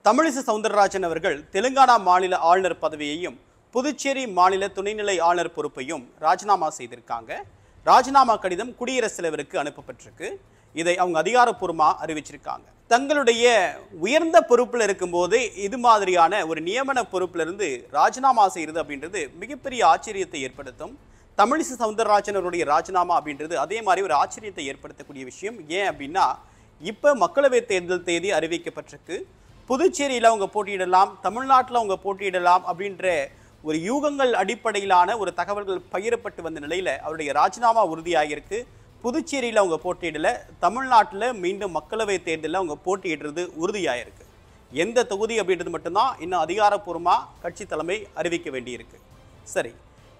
தமிழிசை சவுந்தரராஜன் அவர்கள் தெலுங்கானா மாநில ஆளுநர் பதவியையும் புதுச்சேரி மாநில துணைநிலை ஆளுநர் பொறுப்பையும் ராஜினாமா செய்திருக்காங்க ராஜினாமா கடிதம் குடியரசுத் தலைவருக்கு அனுப்பப்பட்டிருக்கு இதை அவங்க அதிகாரப்பூர்வமாக அறிவிச்சிருக்காங்க தங்களுடைய உயர்ந்த பொறுப்பில் இருக்கும்போது இது மாதிரியான ஒரு நியமன பொறுப்புல இருந்து ராஜினாமா செய்யறது அப்படின்றது மிகப்பெரிய ஆச்சரியத்தை ஏற்படுத்தும் தமிழிசை சவுந்தரராஜன் அவருடைய ராஜினாமா அப்படின்றது அதே மாதிரி ஒரு ஆச்சரியத்தை ஏற்படுத்தக்கூடிய விஷயம் ஏன் அப்படின்னா இப்போ மக்களவைத் தேர்தல் தேதி அறிவிக்கப்பட்டிருக்கு புதுச்சேரியில் அவங்க போட்டியிடலாம் தமிழ்நாட்டில் அவங்க போட்டியிடலாம் அப்படின்ற ஒரு யூகங்கள் அடிப்படையிலான ஒரு தகவல்கள் பகிரப்பட்டு வந்த நிலையில் அவருடைய ராஜினாமா உறுதியாகியிருக்கு புதுச்சேரியில் அவங்க போட்டியிடல தமிழ்நாட்டில் மீண்டும் மக்களவைத் தேர்தலில் அவங்க போட்டியிடுறது உறுதியாயிருக்கு எந்த தொகுதி அப்படின்றது மட்டும்தான் இன்னும் அதிகாரப்பூர்வமாக கட்சி தலைமை அறிவிக்க வேண்டியிருக்கு சரி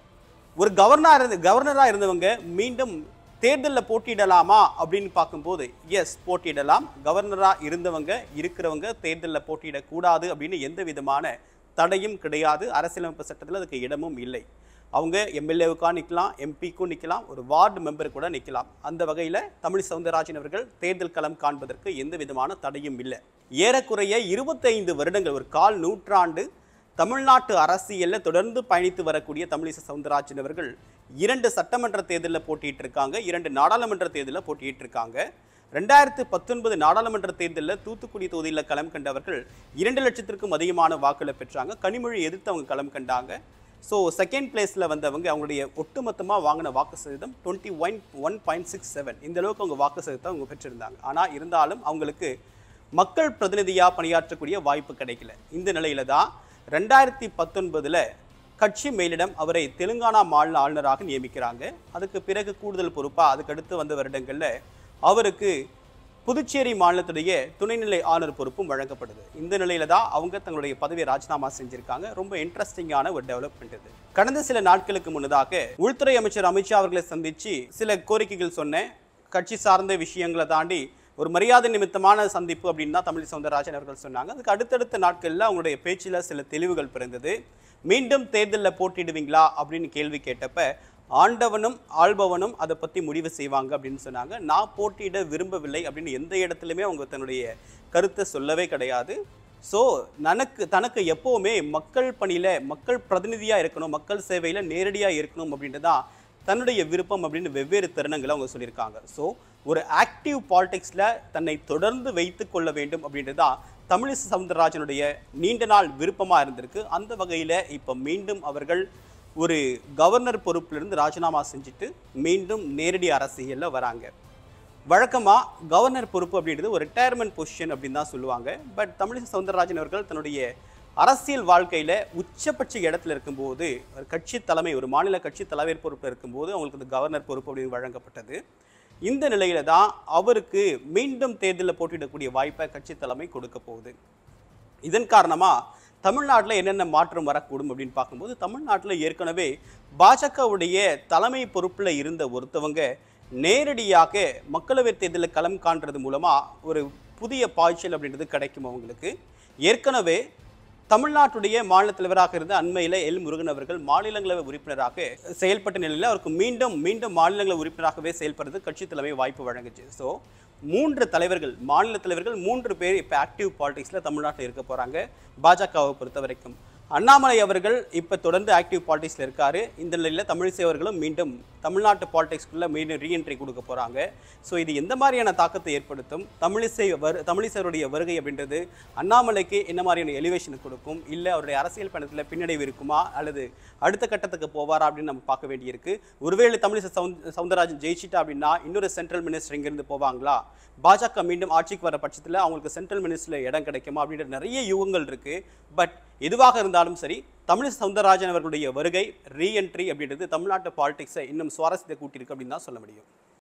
ஒரு கவர்னர் இருந்து கவர்னராக இருந்தவங்க மீண்டும் தேர்தலில் போட்டியிடலாமா அப்படின்னு பார்க்கும்போது எஸ் போட்டியிடலாம் கவர்னராக இருந்தவங்க இருக்கிறவங்க தேர்தலில் போட்டியிடக்கூடாது அப்படின்னு எந்த விதமான தடையும் கிடையாது அரசியலமைப்பு சட்டத்தில் அதுக்கு இடமும் இல்லை அவங்க எம்எல்ஏவுக்காக நிற்கலாம் எம்பிக்கும் நிற்கலாம் ஒரு வார்டு மெம்பர் கூட நிற்கலாம் அந்த வகையில் தமிழ் சவுந்தரராஜன் அவர்கள் தேர்தல் களம் காண்பதற்கு எந்த விதமான தடையும் இல்லை ஏறக்குறைய இருபத்தைந்து வருடங்கள் ஒரு கால் நூற்றாண்டு தமிழ்நாட்டு அரசியலில் தொடர்ந்து பயணித்து வரக்கூடிய தமிழிசை சவுந்தரராஜன் அவர்கள் இரண்டு சட்டமன்ற தேர்தலில் போட்டியிட்டு இருக்காங்க இரண்டு நாடாளுமன்ற தேர்தலில் போட்டியிட்டு இருக்காங்க ரெண்டாயிரத்து பத்தொன்பது நாடாளுமன்ற தேர்தலில் தூத்துக்குடி தொகுதியில் களம் கண்டவர்கள் இரண்டு லட்சத்திற்கும் அதிகமான வாக்குகளை பெற்றாங்க கனிமொழி எதிர்த்து அவங்க களம் கண்டாங்க ஸோ செகண்ட் பிளேஸில் வந்தவங்க அவங்களுடைய ஒட்டுமொத்தமாக வாங்கின வாக்கு சதவீதம் twenty one one point six seven இந்த அளவுக்கு அவங்க வாக்கு சதவீதத்தை அவங்க பெற்றிருந்தாங்க ஆனால் இருந்தாலும் அவங்களுக்கு மக்கள் பிரதிநிதியாக பணியாற்றக்கூடிய வாய்ப்பு கிடைக்கல இந்த நிலையில தான் ரெண்டாயிரத்தி பத்தொன்பதில் கட்சி மேலிடம் அவரை தெலுங்கானா மாநில ஆளுநராக நியமிக்கிறாங்க அதுக்கு பிறகு கூடுதல் பொறுப்பாக அதுக்கடுத்து வந்த வருடங்களில் அவருக்கு புதுச்சேரி மாநிலத்துடைய துணைநிலை ஆளுநர் பொறுப்பும் வழங்கப்படுது இந்த நிலையில தான் அவங்க தங்களுடைய பதவியை ராஜினாமா செஞ்சிருக்காங்க ரொம்ப இன்ட்ரெஸ்டிங்கான ஒரு டெவலப்மெண்ட் இது கடந்த சில நாட்களுக்கு முன்னதாக உள்துறை அமைச்சர் அமித்ஷா அவர்களை சந்திச்சு சில கோரிக்கைகள் சொன்னேன் கட்சி சார்ந்த விஷயங்களை தாண்டி ஒரு மரியாதை நிமித்தமான சந்திப்பு அப்படின்னு தான் தமிழ் சவுந்தரராஜன் அவர்கள் சொன்னாங்க அதுக்கு அடுத்தடுத்த நாட்களில் அவங்களுடைய பேச்சில் சில தெளிவுகள் பிறந்தது மீண்டும் தேர்தலில் போட்டிடுவீங்களா அப்படின்னு கேள்வி கேட்டப்ப ஆண்டவனும் ஆள்பவனும் அதை பற்றி முடிவு செய்வாங்க அப்படின்னு சொன்னாங்க நான் போட்டியிட விரும்பவில்லை அப்படின்னு எந்த இடத்துலையுமே அவங்க தன்னுடைய கருத்தை சொல்லவே கிடையாது ஸோ தனக்கு தனக்கு எப்போவுமே மக்கள் பணியில் மக்கள் பிரதிநிதியாக இருக்கணும் மக்கள் சேவையில் நேரடியாக இருக்கணும் அப்படின்ட்டு தான் தன்னுடைய விருப்பம் அப்படின்னு வெவ்வேறு தருணங்களை அவங்க சொல்லியிருக்காங்க ஸோ ஒரு ஆக்டிவ் பாலிடிக்ஸில் தன்னை தொடர்ந்து வைத்து கொள்ள வேண்டும் அப்படின்றது தான் தமிழிசை சவுந்தரராஜனுடைய நீண்ட நாள் விருப்பமாக இருந்திருக்கு அந்த வகையில் இப்போ மீண்டும் அவர்கள் ஒரு கவர்னர் பொறுப்பிலிருந்து ராஜினாமா செஞ்சுட்டு மீண்டும் நேரடி அரசியலில் வராங்க வழக்கமாக கவர்னர் பொறுப்பு அப்படின்றது ஒரு ரிட்டையர்மெண்ட் பொசிஷன் அப்படின்னு தான் சொல்லுவாங்க பட் தமிழிசை சவுந்தரராஜன் அவர்கள் தன்னுடைய அரசியல் வாழ்க்கையில் உச்சபட்ச இடத்துல இருக்கும்போது ஒரு கட்சி தலைமை ஒரு மாநில கட்சி தலைவர் பொறுப்பில் இருக்கும்போது அவங்களுக்கு இந்த கவர்னர் பொறுப்பு அப்படின்னு வழங்கப்பட்டது இந்த நிலையில தான் அவருக்கு மீண்டும் தேர்தலில் போட்டியிடக்கூடிய வாய்ப்பை கட்சி தலைமை கொடுக்க போகுது இதன் காரணமாக தமிழ்நாட்டில் என்னென்ன மாற்றம் வரக்கூடும் அப்படின்னு பார்க்கும்போது தமிழ்நாட்டில் ஏற்கனவே பாஜகவுடைய தலைமை பொறுப்பில் இருந்த ஒருத்தவங்க நேரடியாக மக்களவைத் தேர்தலில் களம் காண்றது மூலமாக ஒரு புதிய பாய்ச்சல் அப்படின்றது கிடைக்கும் அவங்களுக்கு ஏற்கனவே தமிழ்நாட்டுடைய மாநில தலைவராக இருந்த அண்மையில் எல் முருகன் அவர்கள் மாநிலங்களவை உறுப்பினராக செயல்பட்ட நிலையில் அவருக்கு மீண்டும் மீண்டும் மாநிலங்களவை உறுப்பினராகவே செயல்படுறது கட்சி தலைமை வாய்ப்பு வழங்குச்சு ஸோ மூன்று தலைவர்கள் மாநில தலைவர்கள் மூன்று பேர் இப்போ ஆக்டிவ் பாலிடிக்ஸில் தமிழ்நாட்டில் இருக்க போகிறாங்க பாஜகவை பொறுத்த வரைக்கும் அண்ணாமலை அவர்கள் இப்போ தொடர்ந்து ஆக்டிவ் பாலிடிக்ஸில் இருக்காரு இந்த நிலையில் தமிழிசை அவர்களும் மீண்டும் தமிழ்நாட்டு பாலிடிக்ஸ்குள்ளே மீண்டும் ரீஎன்ட்ரி கொடுக்க போகிறாங்க ஸோ இது எந்த மாதிரியான தாக்கத்தை ஏற்படுத்தும் தமிழிசை வரு தமிழிசையருடைய வருகை அப்படின்றது அண்ணாமலைக்கு என்ன மாதிரியான எலிவேஷனை கொடுக்கும் இல்லை அவருடைய அரசியல் பயணத்தில் பின்னடைவு இருக்குமா அல்லது அடுத்த கட்டத்துக்கு போவாரா அப்படின்னு நம்ம பார்க்க வேண்டியிருக்கு ஒருவேளை தமிழிசை சவுந்த சவுந்தரராஜன் ஜெயிச்சிட்டா அப்படின்னா இன்னொரு சென்ட்ரல் மினிஸ்டர் இங்கேருந்து போவாங்களா பாஜக மீண்டும் ஆட்சிக்கு வர பட்சத்தில் அவங்களுக்கு சென்ட்ரல் மினிஸ்டரில் இடம் கிடைக்குமா அப்படின்ற நிறைய யூகங்கள் இருக்கு பட் எதுவாக இருந்தாலும் சரி தமிழிசை சவுந்தரராஜன் அவர்களுடைய வருகை ரீஎன்ட்ரி அப்படின்றது தமிழ்நாட்டு பாலிடிக்ஸை இன்னும் சுவாரஸ்யத்தை கூட்டியிருக்கு அப்படின்னு தான் சொல்ல முடியும்